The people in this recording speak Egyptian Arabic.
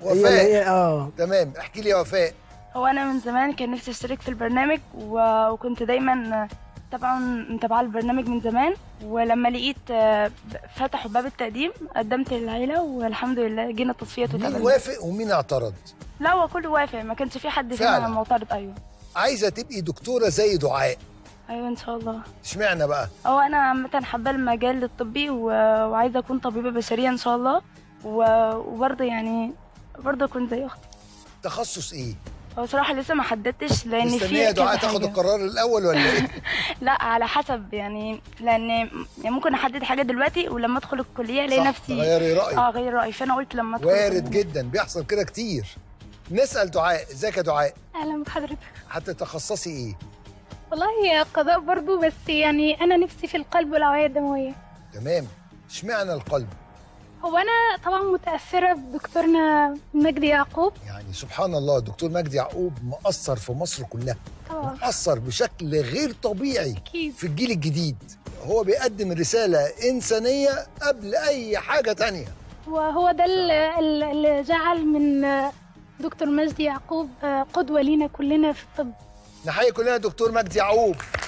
هي اللي وفاء هي اه تمام احكي لي يا وفاء هو انا من زمان كان نفسي اشترك في البرنامج و- وكنت دايما طبعا متابعه البرنامج من زمان ولما لقيت آه، فتحوا باب التقديم قدمت للعيله والحمد لله جينا التصفيات مين وتقدمنا وافق ومين اعترض لا هو كله وافق ما كانش في حد فعلا. فينا معترض ايوه عايزه تبقي دكتوره زي دعاء ايوه ان شاء الله اشمعنى بقى هو انا عامه حابه المجال الطبي و... وعايزه اكون طبيبه بشريه ان شاء الله و... وبرضه يعني برضه اكون زي اختي تخصص ايه هو صراحه لسه ما حددتش لان في مستنيه كذا دعاء تاخد حاجة. القرار الاول ولا ايه لا على حسب يعني لان يعني ممكن احدد حاجه دلوقتي ولما ادخل الكليه الاقي صح، نفسي تغيري رأيك. اه غير رايي فانا قلت لما ادخل وارد جدا بيحصل كده كتير نسال دعاء ازيك يا دعاء اهلا بحضرتك هتتخصصي ايه والله هي قضاء برضو بس يعني انا نفسي في القلب والاوعيه الدمويه تمام اشمعنى القلب هو انا طبعا متاثره بدكتورنا مجدي يعقوب يعني سبحان الله الدكتور مجدي يعقوب مؤثر في مصر كلها طبعا مؤثر بشكل غير طبيعي اكيد في الجيل الجديد هو بيقدم رسالة إنسانية قبل أي حاجة تانية وهو ده اللي- اللي جعل من دكتور مجدي يعقوب قدوه لينا كلنا في الطب نحيي كلنا دكتور مجدي يعقوب